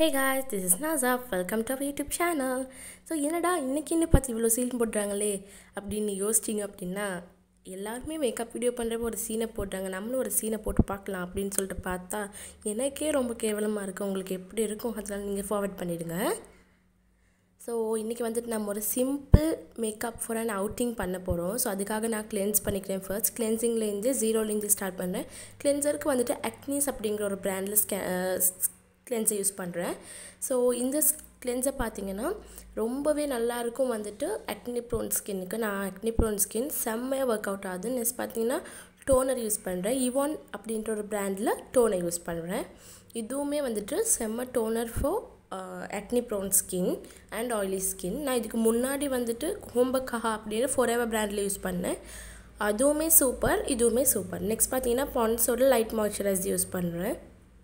hey guys this is Naza welcome to YouTube channel so என்னடா இன்னைக்கு என்ன பார்த்து இவ்வளோ சீன் போடுறாங்களே அப்படின்னு யோசிச்சிங்க அப்படின்னா எல்லாருமே மேக்கப் வீடியோ பண்ணுறப்ப ஒரு சீனை போடுறாங்க நம்மளும் ஒரு சீனை போட்டு பார்க்கலாம் அப்படின்னு சொல்லிட்டு பார்த்தா எனக்கே ரொம்ப கேவலமாக இருக்குது உங்களுக்கு எப்படி இருக்கும் அதெல்லாம் நீங்கள் ஃபார்வர்ட் பண்ணிவிடுங்க ஸோ இன்றைக்கி வந்துட்டு நம்ம ஒரு simple makeup for and outing பண்ண போகிறோம் ஸோ அதுக்காக நான் கிளென்ஸ் பண்ணிக்கிறேன் ஃபர்ஸ்ட் கிளென்சிங்லேருந்து ஜீரோலேருந்து ஸ்டார்ட் பண்ணுறேன் கிளென்சருக்கு வந்துட்டு அக்னீஸ் அப்படிங்கிற ஒரு பிராண்டில் ஸ்கே கிளென்சர் யூஸ் பண்ணுறேன் ஸோ இந்த கிளென்சர் பார்த்தீங்கன்னா ரொம்பவே நல்லாயிருக்கும் வந்துட்டு அக்னி ப்ரோன் ஸ்கின்னுக்கு நான் அக்னி ப்ரோன் ஸ்கின் செம்மையாக ஒர்க் அவுட் ஆகுது நெக்ஸ்ட் பார்த்தீங்கன்னா டோனர் யூஸ் பண்ணுறேன் இவான் அப்படின்ற ஒரு பிராண்டில் டோனர் யூஸ் பண்ணுறேன் இதுவுமே வந்துட்டு செம்ம toner for acne prone skin and oily skin நான் இதுக்கு முன்னாடி வந்துட்டு ஹோம்பக்கஹா அப்படின்னு ஃபோரேவர் பிராண்டில் யூஸ் பண்ணேன் அதுவுமே சூப்பர் இதுவுமே சூப்பர் நெக்ஸ்ட் பார்த்தீங்கன்னா பான்ஸோட லைட் மாய்ஸ்சரைஸ் யூஸ் பண்ணுறேன்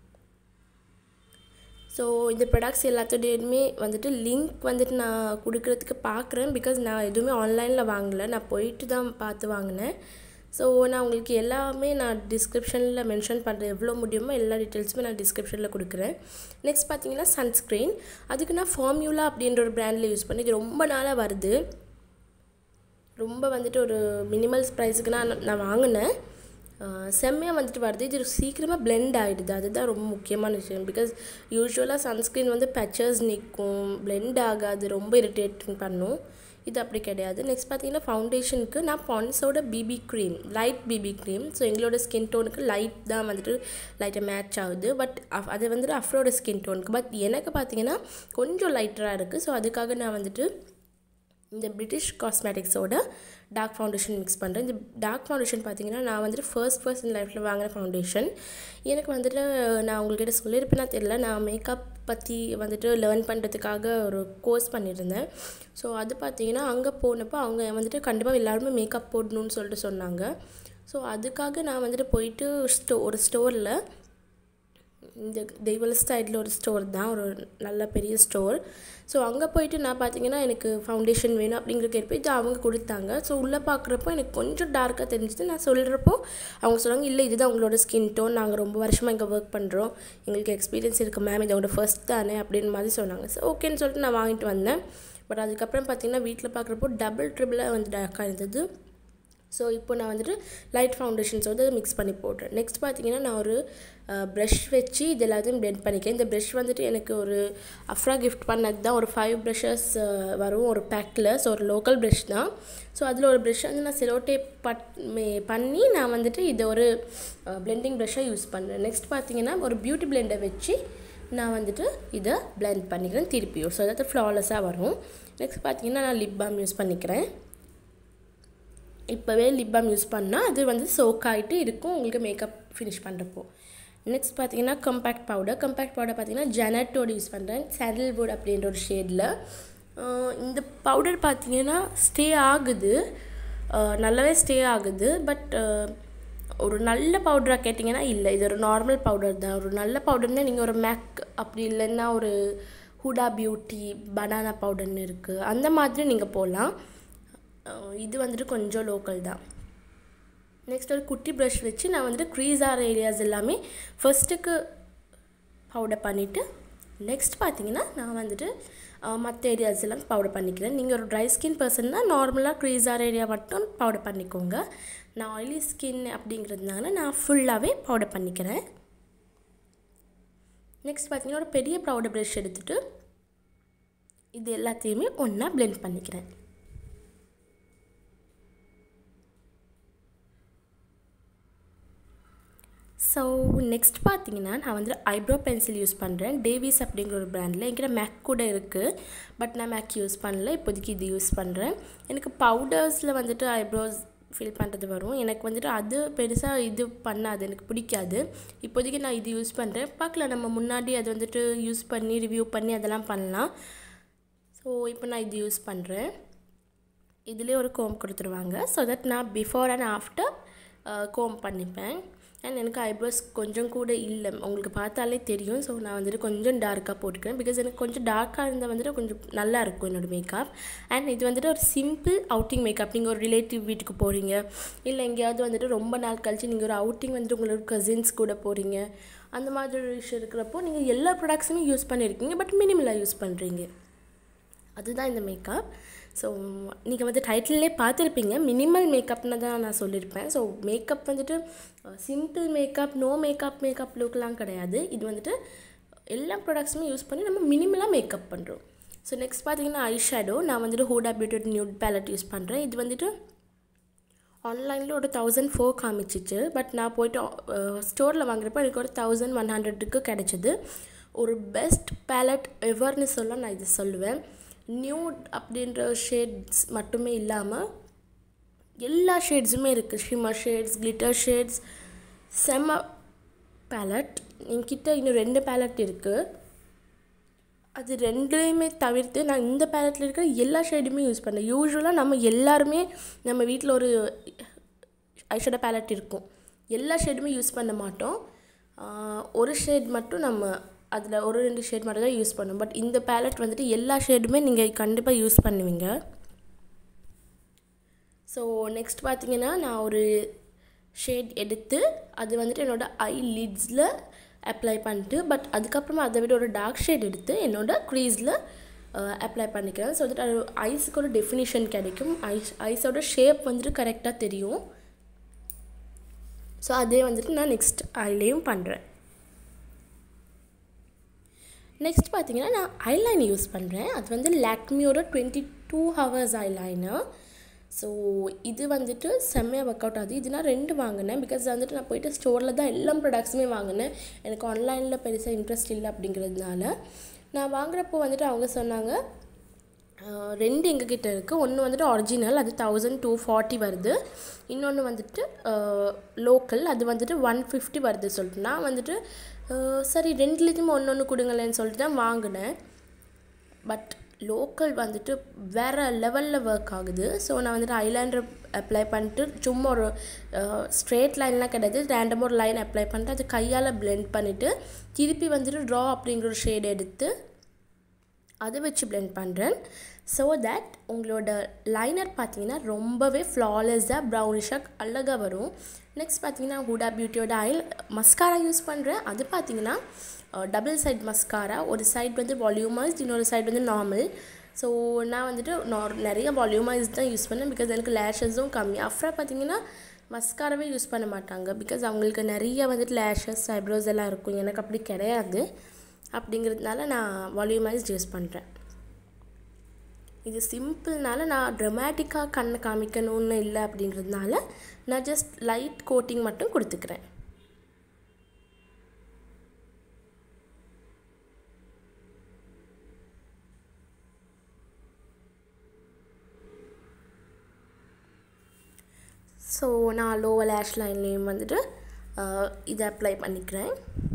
ஸோ இந்த ப்ராடக்ட்ஸ் எல்லாத்தோடையுமே வந்துட்டு லிங்க் வந்துட்டு நான் கொடுக்குறதுக்கு பார்க்குறேன் பிகாஸ் நான் எதுவுமே ஆன்லைனில் வாங்கலை நான் போயிட்டு தான் பார்த்து வாங்கினேன் ஸோ நான் உங்களுக்கு எல்லாமே நான் டிஸ்கிரிப்ஷனில் மென்ஷன் பண்ணுறேன் எவ்வளோ முடியுமோ எல்லா டீட்டெயில்ஸுமே நான் டிஸ்கிரிப்ஷனில் கொடுக்குறேன் நெக்ஸ்ட் பார்த்தீங்கன்னா சன்ஸ்க்ரீன் அதுக்கு நான் ஃபார்மியூலா அப்படின்ற ஒரு பிராண்டில் யூஸ் பண்ணி இது ரொம்ப நாளாக வருது ரொம்ப வந்துட்டு ஒரு மினிமல் ப்ரைஸுக்கு நான் நான் வாங்கினேன் செம்மையாக வந்துட்டு வருது இது சீக்கிரமாக பிளெண்ட் ஆகிடுது அதுதான் ரொம்ப முக்கியமான விஷயம் பிகாஸ் யூஸ்வலாக சன்ஸ்க்ரீன் வந்து பச்சர்ஸ் நிற்கும் பிளெண்ட் ஆகாது ரொம்ப இரிட்டேட்டிங் பண்ணும் இது அப்படி கிடையாது நெக்ஸ்ட் பார்த்தீங்கன்னா ஃபவுண்டேஷனுக்கு நான் பான்ஸோட BB cream light BB cream so எங்களோட ஸ்கின் டோனுக்கு லைட் தான் வந்துட்டு லைட்டாக மேட்ச் ஆகுது பட் அஃப் அது வந்துட்டு அஃப்ரோட ஸ்கின் டோனுக்கு பட் எனக்கு பார்த்தீங்கன்னா கொஞ்சம் லைட்டராக இருக்குது ஸோ அதுக்காக நான் வந்துட்டு இந்த பிரிட்டிஷ் காஸ்மெட்டிக்ஸோட டார்க் ஃபவுண்டேஷன் மிக்ஸ் பண்ணுறேன் இந்த டார்க் ஃபவுண்டேஷன் பார்த்தீங்கன்னா நான் வந்துட்டு ஃபர்ஸ்ட் ஃபர்ஸ்ட் இந்த லைஃப்பில் வாங்கின ஃபவுண்டேஷன் எனக்கு வந்துட்டு நான் உங்கள்கிட்ட சொல்லியிருப்பேனா தெரியல நான் மேக்கப் பற்றி வந்துட்டு லேர்ன் பண்ணுறதுக்காக ஒரு கோர்ஸ் பண்ணியிருந்தேன் ஸோ அது பார்த்தீங்கன்னா அங்கே போனப்போ அவங்க வந்துட்டு கண்டிப்பாக எல்லாருமே மேக்கப் போடணும்னு சொல்லிட்டு சொன்னாங்க ஸோ அதுக்காக நான் வந்துட்டு போயிட்டு ஸ்டோ ஒரு ஸ்டோரில் இந்த தெய்வல ஸ்டைலில் ஒரு ஸ்டோர் தான் ஒரு நல்ல பெரிய ஸ்டோர் ஸோ அங்கே போயிட்டு நான் பார்த்தீங்கன்னா எனக்கு ஃபவுண்டேஷன் வேணும் அப்படிங்கிற கேட்போ இது அவங்க கொடுத்தாங்க ஸோ உள்ளே பார்க்குறப்போ எனக்கு கொஞ்சம் டார்க்காக தெரிஞ்சுது நான் சொல்கிறப்போ அவங்க சொன்னாங்க இல்லை இதுதான் உங்களோட ஸ்கின் டோன் நாங்கள் ரொம்ப வருஷமாக இங்கே ஒர்க் பண்ணுறோம் எங்களுக்கு எக்ஸ்பீரியன்ஸ் இருக்குது மேம் இதோட ஃபர்ஸ்ட் தானே அப்படின்னு மாதிரி சொன்னாங்க ஸோ ஓகேன்னு சொல்லிட்டு நான் வாங்கிட்டு வந்தேன் பட் அதுக்கப்புறம் பார்த்தீங்கன்னா வீட்டில் பார்க்குறப்போ டபுள் ட்ரிபிளாக வந்து டார்க்காக இருந்தது ஸோ இப்போ நான் வந்துட்டு லைட் ஃபவுண்டேஷன்ஸ் வந்து மிக்ஸ் பண்ணி போடுறேன் நெக்ஸ்ட் பார்த்தீங்கன்னா நான் ஒரு ப்ரஷ் வச்சு இது எல்லாத்தையும் பிளெண்ட் பண்ணிக்கிறேன் இந்த ப்ரஷ் வந்துட்டு எனக்கு ஒரு அஃப்ரா கிஃப்ட் பண்ணது தான் ஒரு ஃபைவ் ப்ரஷஸ் வரும் ஒரு பேக்கில் ஸோ ஒரு லோக்கல் ப்ரஷ் தான் ஸோ அதில் ஒரு ப்ரஷ் வந்து நான் செலோட்டே பட் பண்ணி நான் வந்துட்டு இதை ஒரு பிளெண்டிங் ப்ரஷ்ஷாக யூஸ் பண்ணுறேன் நெக்ஸ்ட் பார்த்தீங்கன்னா ஒரு பியூட்டி பிளெண்டை வச்சு நான் வந்துட்டு இதை பிளெண்ட் பண்ணிக்கிறேன் திருப்பியும் ஸோ அதாவது ஃப்ளாலெஸ்ஸாக வரும் நெக்ஸ்ட் பார்த்தீங்கன்னா நான் லிப் பாம் யூஸ் பண்ணிக்கிறேன் இப்போவே லிப் பாம் யூஸ் பண்ணால் அது வந்து சோக் ஆகிட்டு இருக்கும் உங்களுக்கு மேக்கப் ஃபினிஷ் பண்ணுறப்போ நெக்ஸ்ட் பார்த்தீங்கன்னா கம்பேக்ட் பவுடர் கம்பேக்ட் பவுடர் பார்த்தீங்கன்னா ஜெனட்டோடு யூஸ் பண்ணுறேன் சாண்டல்வுட் அப்படின்ற ஒரு ஷேடில் இந்த பவுடர் பார்த்தீங்கன்னா ஸ்டே ஆகுது நல்லாவே ஸ்டே ஆகுது பட் ஒரு நல்ல பவுடராக கேட்டிங்கன்னா இல்லை இது ஒரு நார்மல் பவுடர் தான் ஒரு நல்ல பவுடர்னால் நீங்கள் ஒரு மேக் அப்படி இல்லைன்னா ஒரு ஹுடா பியூட்டி பனானா பவுடர்னு இருக்குது அந்த மாதிரி நீங்கள் போகலாம் இது வந்துட்டு கொஞ்சம் லோக்கல் தான் நெக்ஸ்ட் ஒரு குட்டி ப்ரஷ் வச்சு நான் வந்துட்டு க்ரீஸ் ஆகிற ஏரியாஸ் எல்லாமே ஃபஸ்ட்டுக்கு பவுடர் பண்ணிவிட்டு நெக்ஸ்ட் பார்த்தீங்கன்னா நான் வந்துட்டு மற்ற ஏரியாஸ் எல்லாம் பவுடர் பண்ணிக்கிறேன் நீங்கள் ஒரு ட்ரை ஸ்கின் பர்சன்னா நார்மலாக க்ரீஸ் ஆகிற ஏரியா மட்டும் பவுடர் பண்ணிக்கோங்க நான் ஆயிலி ஸ்கின் அப்படிங்கிறதுனால நான் ஃபுல்லாகவே பவுடர் பண்ணிக்கிறேன் நெக்ஸ்ட் பார்த்தீங்கன்னா ஒரு பெரிய பவுடர் ப்ரஷ் எடுத்துகிட்டு இது எல்லாத்தையுமே ஒன்றா பிளெண்ட் பண்ணிக்கிறேன் ஸோ நெக்ஸ்ட் பார்த்தீங்கன்னா நான் வந்து ஐப்ரோ பென்சில் யூஸ் பண்ணுறேன் டேவிஸ் அப்படிங்கிற ஒரு ப்ராண்டில் என்கிட்ட மேக் கூட இருக்குது பட் நான் மேக் யூஸ் பண்ணல இப்போதைக்கு இது யூஸ் பண்ணுறேன் எனக்கு பவுடர்ஸில் வந்துட்டு ஐப்ரோஸ் ஃபில் பண்ணுறது வரும் எனக்கு வந்துட்டு அது பெருசாக இது பண்ணாது எனக்கு பிடிக்காது இப்போதைக்கு நான் இது யூஸ் பண்ணுறேன் பார்க்கலாம் நம்ம முன்னாடி அது வந்துட்டு யூஸ் பண்ணி ரிவ்யூ பண்ணி அதெல்லாம் பண்ணலாம் ஸோ இப்போ நான் இது யூஸ் பண்ணுறேன் இதுலேயே ஒரு கோம் கொடுத்துருவாங்க ஸோ தட் நான் பிஃபோர் அண்ட் ஆஃப்டர் கோம் பண்ணிப்பேன் அண்ட் எனக்கு ஐப்ரோஸ் கொஞ்சம் கூட இல்லை உங்களுக்கு பார்த்தாலே தெரியும் ஸோ நான் வந்துட்டு கொஞ்சம் டார்க்காக போட்டுக்கிறேன் பிகாஸ் எனக்கு கொஞ்சம் டார்க்காக இருந்தால் வந்துட்டு கொஞ்சம் நல்லா இருக்கும் என்னோடய மேக்கப் அண்ட் இது வந்துட்டு ஒரு சிம்பிள் அவுட்டிங் மேக்கப் நீங்கள் ஒரு ரிலேட்டிவ் வீட்டுக்கு போகிறீங்க இல்லை எங்கேயாவது வந்துட்டு ரொம்ப நாள் கழிச்சு நீங்கள் ஒரு அவுட்டிங் வந்துட்டு உங்களோட கசின்ஸ் கூட போகிறீங்க அந்த மாதிரி ஒரு விஷயம் இருக்கிறப்போ நீங்கள் எல்லா ப்ராடக்ட்ஸுமே யூஸ் பண்ணியிருக்கீங்க பட் மினிமலாக யூஸ் பண்ணுறீங்க அதுதான் இந்த மேக்கப் ஸோ நீங்கள் வந்து டைட்டிலே பார்த்துருப்பீங்க மினிமல் மேக்கப்னு தான் நான் சொல்லியிருப்பேன் ஸோ மேக்கப் வந்துட்டு simple makeup no makeup makeup லுக்லாம் கிடையாது இது வந்துட்டு எல்லா ப்ராடக்ட்ஸுமே யூஸ் பண்ணி நம்ம மினிமலாக மேக்கப் பண்ணுறோம் ஸோ நெக்ஸ்ட் பார்த்தீங்கன்னா ஐ ஷேடோ நான் வந்துட்டு Huda beauty nude palette use பண்ணுறேன் இது வந்துட்டு ஆன்லைனில் ஒரு தௌசண்ட் ஃபோர் காமிச்சிச்சு பட் நான் போயிட்டு ஸ்டோரில் வாங்குறப்போ எனக்கு ஒரு தௌசண்ட் ஒன் ஹண்ட்ரடுக்கு கிடச்சிது ஒரு பெஸ்ட் பேலட் எவர்னு சொல்ல நான் இது சொல்லுவேன் நியூட் அப்படின்ற ஷேட்ஸ் மட்டுமே இல்லாமல் எல்லா ஷேட்ஸுமே இருக்குது ஷிம்மர் ஷேட்ஸ் கிளிட்டர் ஷேட்ஸ் செம்ம பேலட் என்கிட்ட இன்னும் ரெண்டு பேலட் இருக்குது அது ரெண்டுலேயுமே தவிர்த்து நான் இந்த பேலட்டில் இருக்கிற எல்லா ஷேடுமே யூஸ் பண்ணேன் யூஸ்வலாக நம்ம எல்லாருமே நம்ம வீட்டில் ஒரு ஐஷேடோ பேலட் இருக்கும் எல்லா ஷேடுமே யூஸ் பண்ண மாட்டோம் ஒரு ஷேட் மட்டும் நம்ம அதில் ஒரு ரெண்டு ஷேட் மட்டும் தான் யூஸ் பண்ணும் பட் இந்த பேலட் வந்துட்டு எல்லா ஷேடுமே நீங்கள் கண்டிப்பாக யூஸ் பண்ணுவீங்க ஸோ நெக்ஸ்ட் பார்த்தீங்கன்னா நான் ஒரு ஷேட் எடுத்து அது வந்துட்டு என்னோடய ஐ லிட்ஸில் அப்ளை பண்ணிட்டு பட் அதுக்கப்புறமா அதை விட ஒரு டார்க் ஷேட் எடுத்து என்னோடய க்ரீஸில் அப்ளை பண்ணிக்கிறேன் ஸோ தட் அது ஐஸுக்கு ஒரு டெஃபினிஷன் கிடைக்கும் ஐஸ் ஐஸோட ஷேப் வந்துட்டு கரெக்டாக தெரியும் ஸோ அதே வந்துட்டு நான் நெக்ஸ்ட் ஐலேயும் பண்ணுறேன் நெக்ஸ்ட் பார்த்தீங்கன்னா நான் ஐலைன் யூஸ் பண்ணுறேன் அது வந்து லாக்மியோட twenty two hours eyeliner so இது வந்துட்டு செம்மையாக ஒர்க் அவுட் ஆகுது இது நான் ரெண்டு வாங்கினேன் பிகாஸ் வந்துட்டு நான் போயிட்டு ஸ்டோரில் தான் எல்லா ப்ராடக்ட்ஸுமே வாங்கினேன் எனக்கு ஆன்லைனில் பெருசாக இன்ட்ரெஸ்ட் இல்லை அப்படிங்கிறதுனால நான் வாங்குறப்போ வந்துட்டு அவங்க சொன்னாங்க ரெண்டு எங்ககிட்ட இருக்குது ஒன்று வந்துட்டு ஒரிஜினல் அது தௌசண்ட் டூ ஃபார்ட்டி வருது இன்னொன்று வந்துட்டு லோக்கல் அது வந்துட்டு ஒன் ஃபிஃப்டி வருது சொல்லிட்டு நான் வந்துட்டு சரி ரெண்டுலேயுமே ஒன்று ஒன்று கொடுங்களேன்னு சொல்லிட்டு தான் வாங்கினேன் பட் லோக்கல் வந்துட்டு வேறு லெவலில் ஒர்க் ஆகுது ஸோ நான் வந்துட்டு ஐலைனர் அப்ளை பண்ணிட்டு சும்மா ஒரு ஸ்ட்ரெயிட் லைன்லாம் கிடையாது ரேண்டமாக ஒரு லைன் அப்ளை பண்ணிட்டு அது கையால் பிளெண்ட் பண்ணிவிட்டு திருப்பி வந்துட்டு ட்ரா அப்படிங்கிற ஒரு ஷேட் எடுத்து அதை வச்சு பிளெண்ட் பண்ணுறேன் ஸோ தட் உங்களோட லைனர் பார்த்தீங்கன்னா ரொம்பவே ஃப்ளாலெஸ்ஸாக ப்ரௌனிஷாக அழகாக வரும் நெக்ஸ்ட் பார்த்தீங்கன்னா ஹூடா பியூட்டியோட ஆயில் மஸ்காரா யூஸ் பண்ணுறேன் அது பார்த்தீங்கன்னா டபுள் சைட் மஸ்காரா ஒரு சைட் வந்து வால்யூமைஸ்ட் இன்னொரு சைட் வந்து நார்மல் ஸோ நான் வந்துட்டு நார் நிறைய வால்யூமைஸ் தான் யூஸ் பண்ணேன் பிகாஸ் எனக்கு லேஷஸும் கம்மி அஃப்ரா பார்த்தீங்கன்னா மஸ்காராவே யூஸ் பண்ண மாட்டாங்க பிகாஸ் அவங்களுக்கு நிறைய வந்துட்டு லேஷஸ் ஐப்ரோஸ் எல்லாம் இருக்கும் எனக்கு அப்படி கிடையாது அப்படிங்கிறதுனால நான் வால்யூமைஸ்ட் யூஸ் பண்ணுறேன் இது சிம்பிள்னால நான் ட்ரமேட்டிக்காக கண்ணை காமிக்கணும்னு இல்லை அப்படிங்கிறதுனால நான் ஜஸ்ட் லைட் கோட்டிங் மட்டும் கொடுத்துக்கிறேன் ஸோ நான் லோவர் லேஷ் லைன்லேயும் வந்துட்டு இதை அப்ளை பண்ணிக்கிறேன்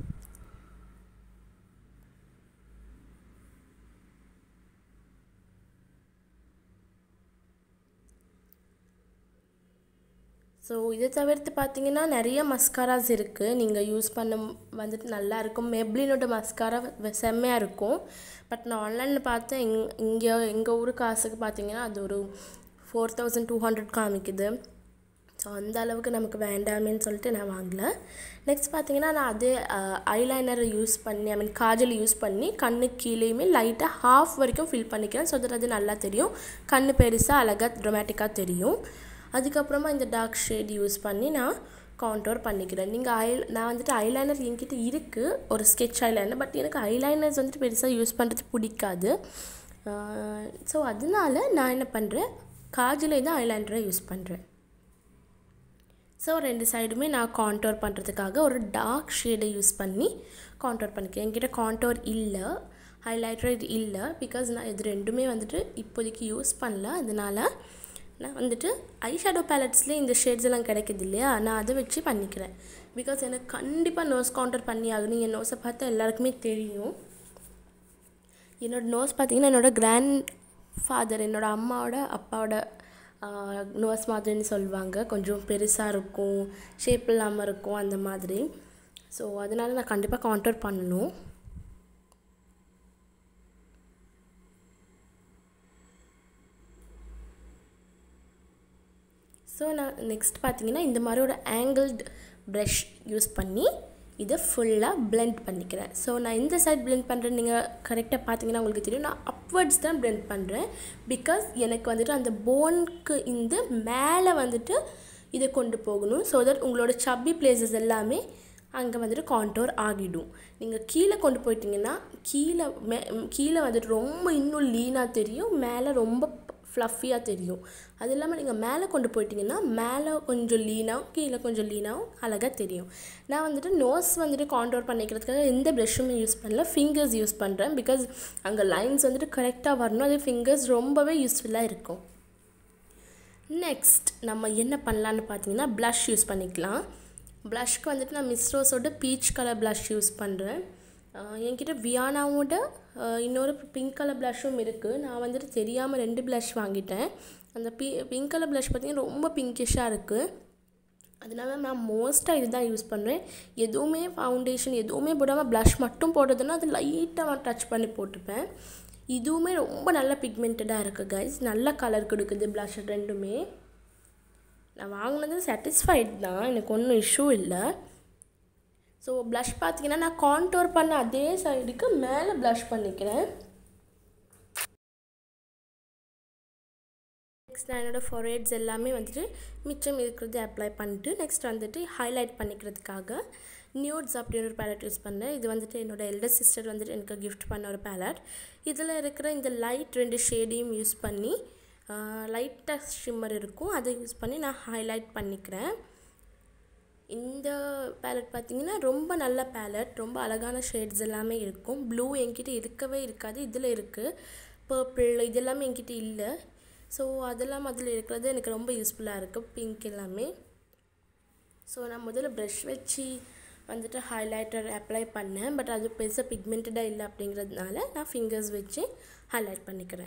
ஸோ இதை தவிர்த்து பார்த்தீங்கன்னா நிறைய மஸ்காராஸ் இருக்குது நீங்கள் யூஸ் பண்ண வந்துட்டு நல்லா இருக்கும் மெப்ளினோட மஸ்காரா செம்மையாக இருக்கும் பட் நான் ஆன்லைனில் பார்த்தேன் இங் இங்கே எங்கள் ஊர் காசுக்கு பார்த்தீங்கன்னா அது ஒரு ஃபோர் தௌசண்ட் டூ ஹண்ட்ரட் காமிக்குது ஸோ அந்த அளவுக்கு நமக்கு வேண்டாமேன்னு சொல்லிட்டு நான் வாங்கல நெக்ஸ்ட் பார்த்தீங்கன்னா நான் அதே ஐலைனர் யூஸ் பண்ணி ஐ மீன் காஜல் யூஸ் பண்ணி கண்ணு கீழேயுமே லைட்டாக ஹாஃப் வரைக்கும் ஃபில் பண்ணிக்கிறேன் ஸோ தட் அது நல்லா தெரியும் கண் பெருசாக அழகாக ட்ரமேட்டிக்காக தெரியும் அதுக்கப்புறமா இந்த டார்க் ஷேட் யூஸ் பண்ணி நான் கான்டோர் பண்ணிக்கிறேன் நீங்கள் ஐ நான் வந்துட்டு ஐலைனர் என்கிட்ட இருக்குது ஒரு ஸ்கெட்ச் ஐலைனர் பட் எனக்கு ஐலைனர்ஸ் வந்துட்டு பெருசாக யூஸ் பண்ணுறது பிடிக்காது ஸோ அதனால நான் என்ன பண்ணுறேன் காஜிலே தான் ஐலைனரை யூஸ் பண்ணுறேன் ஸோ ரெண்டு சைடுமே நான் கான்டோர் பண்ணுறதுக்காக ஒரு டார்க் ஷேடை யூஸ் பண்ணி கான்டோர் பண்ணிக்கிறேன் என்கிட்ட கான்டோர் இல்லை ஹைலைட்டர் இது இல்லை பிகாஸ் நான் இது ரெண்டுமே வந்துட்டு இப்போதைக்கு யூஸ் பண்ணல அதனால் நான் வந்துட்டு ஐ ஷேடோ பேலட்ஸ்லேயே இந்த ஷேட்ஸ் எல்லாம் கிடைக்குது இல்லையா நான் அதை வச்சு பண்ணிக்கிறேன் பிகாஸ் எனக்கு கண்டிப்பாக நோஸ் கவுண்டர் பண்ணி ஆகணும் என் நோஸை பார்த்தா எல்லாருக்குமே தெரியும் என்னோடய நோஸ் பார்த்திங்கன்னா என்னோடய கிராண்ட் ஃபாதர் என்னோடய அம்மாவோட அப்பாவோட நோஸ் மாதிரின்னு சொல்லுவாங்க கொஞ்சம் பெருசாக இருக்கும் ஷேப் இல்லாமல் இருக்கும் அந்த மாதிரி ஸோ அதனால நான் கண்டிப்பாக கான்டோர் பண்ணணும் ஸோ நான் நெக்ஸ்ட் பார்த்தீங்கன்னா இந்த மாதிரி ஒரு ஆங்கிள்டு ப்ரஷ் யூஸ் பண்ணி இதை ஃபுல்லாக blend பண்ணிக்கிறேன் ஸோ நான் இந்த சைட் blend பண்ணுறேன் நீங்கள் கரெக்டாக பார்த்தீங்கன்னா உங்களுக்கு தெரியும் நான் அப்வர்ட்ஸ் தான் blend பண்ணுறேன் பிகாஸ் எனக்கு வந்துட்டு அந்த போனுக்கு இந்த மேலே வந்துட்டு இதை கொண்டு போகணும் ஸோ தட் உங்களோட சப்பி பிளேசஸ் எல்லாமே அங்கே வந்துட்டு கான்டோர் ஆகிடும் நீங்கள் கீழே கொண்டு போயிட்டீங்கன்னா கீழே மே கீழே வந்துட்டு ரொம்ப இன்னும் லீனாக தெரியும் மேலே ரொம்ப ஃப்ளஃபியாக தெரியும் அது இல்லாமல் நீங்கள் மேலே கொண்டு போயிட்டீங்கன்னா மேலே கொஞ்சம் லீனாகவும் கீழே கொஞ்சம் லீனாகவும் அழகாக தெரியும் நான் வந்துட்டு நோஸ் வந்துட்டு கான்டோர் பண்ணிக்கிறதுக்காக எந்த ப்ரெஷ்ஷுமே யூஸ் பண்ணல ஃபிங்கர்ஸ் யூஸ் பண்ணுறேன் பிகாஸ் அங்கே லைன்ஸ் வந்துட்டு கரெக்டாக வரணும் அது ஃபிங்கர்ஸ் ரொம்பவே யூஸ்ஃபுல்லாக இருக்கும் நெக்ஸ்ட் நம்ம என்ன பண்ணலான்னு பார்த்தீங்கன்னா ப்ளஷ் யூஸ் பண்ணிக்கலாம் ப்ளஷ்க்கு வந்துட்டு நான் மிஸ்ரோஸோட பீச் கலர் ப்ளஷ் யூஸ் பண்ணுறேன் என்கிட்ட வியானாவோட இன்னொரு பிங்க் கலர் ப்ளஷ்ஷும் இருக்குது நான் வந்துட்டு தெரியாமல் ரெண்டு ப்ளஷ் வாங்கிட்டேன் அந்த பி பிங்க் கலர் ப்ளஷ் பார்த்திங்கன்னா ரொம்ப பிங்கிஷாக இருக்குது அதனால நான் மோஸ்ட்டாக இதுதான் யூஸ் பண்ணுறேன் எதுவுமே ஃபவுண்டேஷன் எதுவுமே போடாமல் ப்ளஷ் மட்டும் போடுறதுன்னா அது லைட்டாக நான் டச் பண்ணி போட்டுப்பேன் இதுவுமே ரொம்ப நல்ல பிக்மெண்டடாக இருக்குது கைஸ் நல்ல கலர் கொடுக்குது ப்ளஷ் ரெண்டுமே நான் வாங்கினது சாட்டிஸ்ஃபைட் தான் எனக்கு ஒன்றும் இஷ்யூ இல்லை ஸோ ப்ளஷ் பார்த்தீங்கன்னா நான் கான்டோர் பண்ண அதே சைடுக்கு மேலே ப்ளஷ் பண்ணிக்கிறேன் நெக்ஸ்ட் நான் என்னோடய ஃபொரேட்ஸ் எல்லாமே வந்துட்டு மிச்சம் இருக்கிறது அப்ளை பண்ணிட்டு நெக்ஸ்ட் வந்துட்டு ஹைலைட் பண்ணிக்கிறதுக்காக நியூட்ஸ் அப்படின்னு ஒரு பேலட் யூஸ் பண்ணேன் இது வந்துட்டு என்னோடய எல்டர் சிஸ்டர் வந்துட்டு எனக்கு கிஃப்ட் பண்ண ஒரு பேலட் இதில் இருக்கிற இந்த லைட் ரெண்டு ஷேடையும் யூஸ் பண்ணி லைட்டாக ஷிம்மர் இருக்கும் அதை யூஸ் பண்ணி நான் ஹைலைட் பண்ணிக்கிறேன் இந்த பேலட் பார்த்திங்கன்னா ரொம்ப நல்ல பேலட் ரொம்ப அழகான ஷேட்ஸ் எல்லாமே இருக்கும் ப்ளூ என்கிட்ட இருக்கவே இருக்காது இதில் இருக்குது பர்பிள் இது எல்லாமே என்கிட்ட இல்லை ஸோ அதெல்லாம் அதில் இருக்கிறது எனக்கு ரொம்ப யூஸ்ஃபுல்லாக இருக்குது பிங்க் எல்லாமே ஸோ நான் முதல்ல ப்ரஷ் வச்சு வந்துட்டு ஹைலைட்டர் அப்ளை பண்ணேன் பட் அது பெருசாக பிக்மெண்டடாக இல்லை அப்படிங்கிறதுனால நான் ஃபிங்கர்ஸ் வச்சு ஹைலைட் பண்ணிக்கிறேன்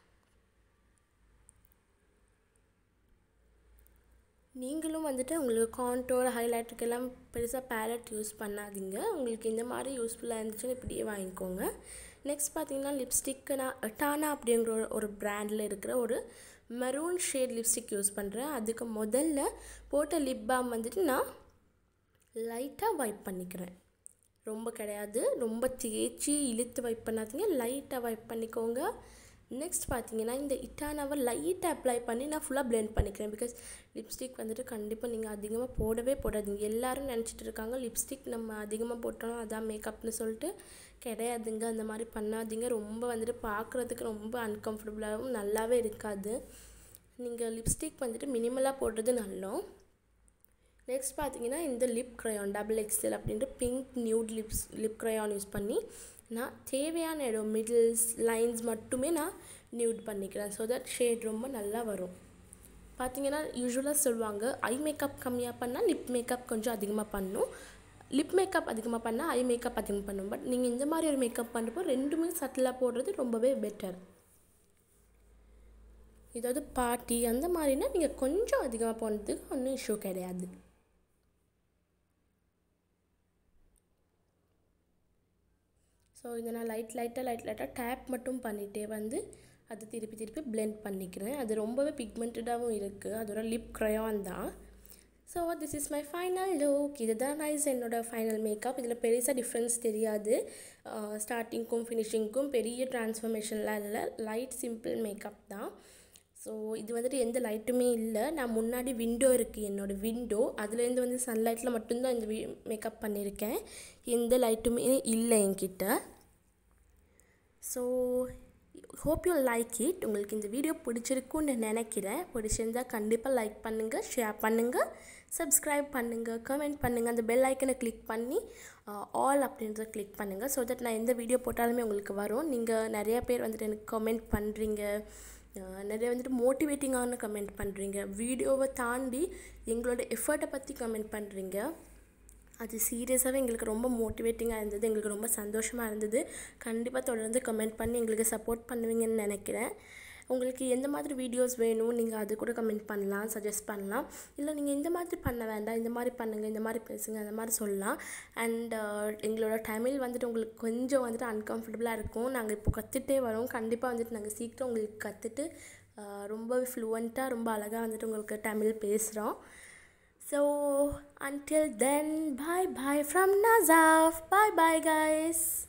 நீங்களும் வந்துட்டு உங்களுக்கு கான்டோர் ஹைலைட்டுக்கெல்லாம் பெருசாக பேலட் யூஸ் பண்ணாதீங்க உங்களுக்கு இந்த மாதிரி யூஸ்ஃபுல்லாக இருந்துச்சுன்னா இப்படியே வாங்கிக்கோங்க நெக்ஸ்ட் பார்த்தீங்கன்னா லிப்ஸ்டிக்கு நான் டானா அப்படிங்கிற ஒரு ஒரு ப்ராண்டில் இருக்கிற ஒரு மெரூன் ஷேட் லிப்ஸ்டிக் யூஸ் பண்ணுறேன் அதுக்கு முதல்ல போட்ட லிப் பாம் வந்துட்டு நான் லைட்டாக வைப் பண்ணிக்கிறேன் ரொம்ப கிடையாது ரொம்ப தேய்ச்சி இழுத்து வைப் பண்ணாதீங்க லைட்டாக வைப் பண்ணிக்கோங்க நெக்ஸ்ட் பார்த்தீங்கன்னா இந்த இட்டானாவை லைட்டாக அப்ளை பண்ணி நான் ஃபுல்லாக பிளெண்ட் பண்ணிக்கிறேன் பிகாஸ் லிப்ஸ்டிக் வந்துட்டு கண்டிப்பாக நீங்கள் அதிகமாக போடவே போடாதீங்க எல்லோரும் நினச்சிட்டு இருக்காங்க லிப்ஸ்டிக் நம்ம அதிகமாக போட்டோம் அதான் மேக்கப்னு சொல்லிட்டு கிடையாதுங்க அந்த மாதிரி பண்ணாதீங்க ரொம்ப வந்துட்டு பார்க்குறதுக்கு ரொம்ப அன்கம்ஃபர்டபுளாகவும் நல்லாவே இருக்காது நீங்கள் லிப்ஸ்டிக் வந்துட்டு மினிமலாக போடுறது நல்லோம் நெக்ஸ்ட் பார்த்தீங்கன்னா இந்த லிப் க்ரையான் டபுள் எக்ஸ்எல் அப்படின்ட்டு pink nude lips lip crayon use பண்ணி நான் தேவையான இடம் மிடில்ஸ் லைன்ஸ் மட்டுமே நான் நியூட் பண்ணிக்கிறேன் ஸோ தட் ஷேட் ரொம்ப நல்லா வரும் பார்த்தீங்கன்னா யூஸ்வலாக சொல்லுவாங்க ஐ மேக்கப் கம்மியாக பண்ணால் லிப் மேக்கப் கொஞ்சம் அதிகமாக பண்ணும் லிப் மேக்கப் அதிகமாக பண்ணால் ஐ மேக்கப் அதிகமாக பண்ணும் பட் நீங்கள் இந்த மாதிரி ஒரு மேக்கப் பண்ணுறப்போ ரெண்டுமே சட்டிலாக போடுறது ரொம்பவே பெட்டர் ஏதாவது பார்ட்டி அந்த மாதிரினா நீங்கள் கொஞ்சம் அதிகமாக போனதுக்கு ஒன்றும் இஷ்யூ கிடையாது ஸோ இதை நான் லைட் லைட்டாக லைட் லைட்டாக டேப் மட்டும் பண்ணிகிட்டே வந்து அது திருப்பி திருப்பி பிளெண்ட் பண்ணிக்கிறேன் அது ரொம்பவே பிக்மெண்டடாகவும் இருக்குது அதோட லிப் க்ரையான் தான் so this is my final look இதுதான் நைஸ் என்னோடய ஃபைனல் மேக்கப் இதில் பெருசாக டிஃப்ரென்ஸ் தெரியாது ஸ்டார்டிங்க்கும் ஃபினிஷிங்க்கும் பெரிய ட்ரான்ஸ்ஃபர்மேஷன்லாம் இல்லை லைட் சிம்பிள் மேக்கப் தான் ஸோ இது வந்துட்டு எந்த லைட்டுமே இல்லை நான் முன்னாடி விண்டோ இருக்குது என்னோடய விண்டோ அதுலேருந்து வந்து சன்லைட்டில் மட்டும்தான் இந்த மேக்கப் பண்ணியிருக்கேன் எந்த லைட்டுமே இல்லை என்கிட்ட so hope you like it உங்களுக்கு இந்த வீடியோ பிடிச்சிருக்குன்னு நினைக்கிறேன் பிடிச்சிருந்தால் கண்டிப்பாக லைக் பண்ணுங்கள் ஷேர் பண்ணுங்கள் சப்ஸ்கிரைப் பண்ணுங்கள் கமெண்ட் பண்ணுங்கள் அந்த பெல் ஐக்கனை கிளிக் பண்ணி ஆல் அப்படின்றத கிளிக் பண்ணுங்கள் ஸோ தட் நான் எந்த வீடியோ போட்டாலுமே உங்களுக்கு வரும் நீங்கள் நிறையா பேர் வந்துட்டு எனக்கு கமெண்ட் பண்ணுறீங்க நிறைய வந்துட்டு மோட்டிவேட்டிங்கான கமெண்ட் பண்ணுறீங்க வீடியோவை தாண்டி எங்களோட எஃபர்ட்டை பற்றி கமெண்ட் பண்ணுறீங்க அது சீரியஸாகவே எங்களுக்கு ரொம்ப மோட்டிவேட்டிங்காக இருந்தது எங்களுக்கு ரொம்ப சந்தோஷமாக இருந்தது கண்டிப்பாக தொடர்ந்து கமெண்ட் பண்ணி எங்களுக்கு சப்போர்ட் பண்ணுவீங்கன்னு நினைக்கிறேன் உங்களுக்கு எந்த மாதிரி வீடியோஸ் வேணும் நீங்கள் அது கூட கமெண்ட் பண்ணலாம் சஜஸ்ட் பண்ணலாம் இல்லை நீங்கள் இந்த மாதிரி பண்ண வேண்டாம் இந்த மாதிரி பண்ணுங்கள் இந்த மாதிரி பேசுங்க அந்த மாதிரி சொல்லலாம் அண்ட் எங்களோட தமிழ் வந்துட்டு உங்களுக்கு கொஞ்சம் வந்துட்டு அன்கம்ஃபர்டபுளாக இருக்கும் நாங்கள் இப்போ கற்றுட்டே வரோம் கண்டிப்பாக வந்துட்டு நாங்கள் சீக்கிரம் உங்களுக்கு கற்றுட்டு ரொம்ப ஃப்ளூவெண்ட்டாக ரொம்ப அழகாக வந்துட்டு உங்களுக்கு தமிழ் பேசுகிறோம் so until then bye bye from Nazaf bye bye guys